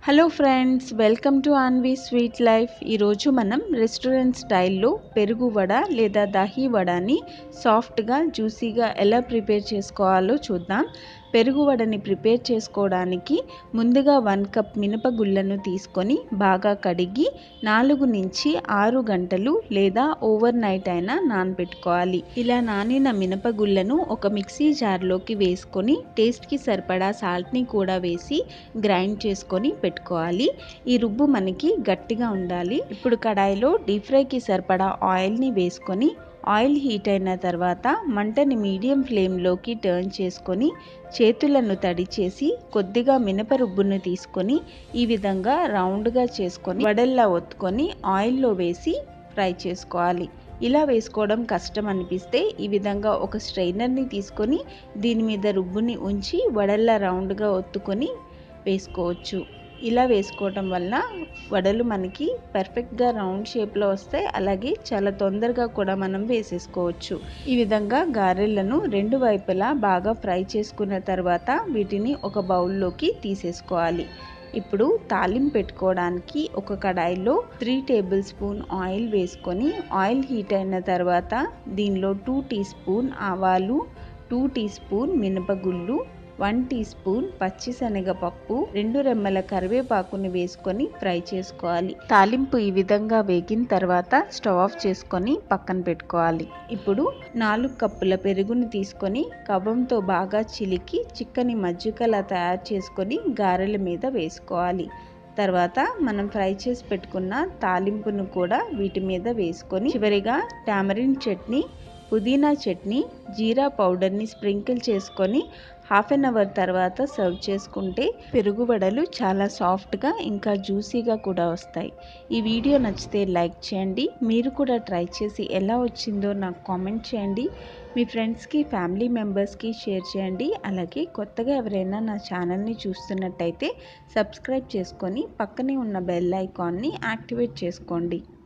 hello friends welcome to Anvi sweet life ఈరోజు మనం restaurant స్టైల్లో పెరుగు వడ లేదా దహీ వడని సాఫ్ట్గా జ్యూసీగా ఎలా ప్రిపేర్ చేసుకోవాలో చూద్దాం పెరుగు వడని ప్రిపేర్ చేసుకోవడానికి ముందుగా వన్ కప్ మినపగుళ్ళను తీసుకొని బాగా కడిగి నాలుగు నుంచి ఆరు గంటలు లేదా ఓవర్ నైట్ అయినా నానబెట్టుకోవాలి ఇలా నానిన మినపగుళ్ళను ఒక మిక్సీ జార్లోకి వేసుకొని టేస్ట్కి సరిపడా సాల్ట్ని కూడా వేసి గ్రైండ్ చేసుకొని పెట్టుకోవాలి ఈ రుబ్బు మనకి గట్టిగా ఉండాలి ఇప్పుడు కడాయిలో డీప్ ఫ్రైకి సరిపడా ఆయిల్ని వేసుకొని ఆయిల్ హీట్ అయిన తర్వాత మంటని మీడియం ఫ్లేమ్లోకి టర్న్ చేసుకొని చేతులను తడిచేసి కొద్దిగా మినప రుబ్బును తీసుకొని ఈ విధంగా రౌండ్గా చేసుకొని వడల్లా ఒత్తుకొని ఆయిల్లో వేసి ఫ్రై చేసుకోవాలి ఇలా వేసుకోవడం కష్టం అనిపిస్తే ఈ విధంగా ఒక స్ట్రైనర్ని తీసుకొని దీని మీద రుబ్బుని ఉంచి వడల్లా రౌండ్గా ఒత్తుకొని వేసుకోవచ్చు ఇలా వేసుకోవటం వల్ల వడలు మనకి పర్ఫెక్ట్గా రౌండ్ షేప్లో వస్తాయి అలాగే చాలా తొందరగా కూడా మనం వేసేసుకోవచ్చు ఈ విధంగా గారెలను రెండు వైపులా బాగా ఫ్రై చేసుకున్న తర్వాత వీటిని ఒక బౌల్లోకి తీసేసుకోవాలి ఇప్పుడు తాలింపు పెట్టుకోవడానికి ఒక కడాయిలో త్రీ టేబుల్ స్పూన్ ఆయిల్ వేసుకొని ఆయిల్ హీట్ అయిన తర్వాత దీనిలో టూ టీ స్పూన్ ఆవాలు టూ టీ స్పూన్ మినపగుళ్ళు వన్ టీ స్పూన్ పచ్చిశనగపప్పు రెండు రెమ్మల కరివేపాకుని వేసుకొని ఫ్రై చేసుకోవాలి తాలింపు ఈ విధంగా వేగిన తర్వాత స్టవ్ ఆఫ్ చేసుకొని పక్కన పెట్టుకోవాలి ఇప్పుడు నాలుగు కప్పుల పెరుగును తీసుకొని కవ్వంతో బాగా చిలికి చిక్కని మజ్జిగలా తయారు చేసుకొని గారెల మీద వేసుకోవాలి తర్వాత మనం ఫ్రై చేసి పెట్టుకున్న తాలింపును కూడా వీటి మీద వేసుకొని చివరిగా టామరిన్ చట్నీ పుదీనా చట్నీ జీరా పౌడర్ని స్ప్రింకిల్ చేసుకొని హాఫ్ అన్ అవర్ తర్వాత సర్వ్ చేసుకుంటే పెరుగు వడలు చాలా సాఫ్ట్గా ఇంకా జ్యూసీగా కూడా వస్తాయి ఈ వీడియో నచ్చితే లైక్ చేయండి మీరు కూడా ట్రై చేసి ఎలా వచ్చిందో నాకు కామెంట్ చేయండి మీ ఫ్రెండ్స్కి ఫ్యామిలీ మెంబర్స్కి షేర్ చేయండి అలాగే కొత్తగా ఎవరైనా నా ఛానల్ని చూస్తున్నట్టయితే సబ్స్క్రైబ్ చేసుకొని పక్కనే ఉన్న బెల్ ఐకాన్ని యాక్టివేట్ చేసుకోండి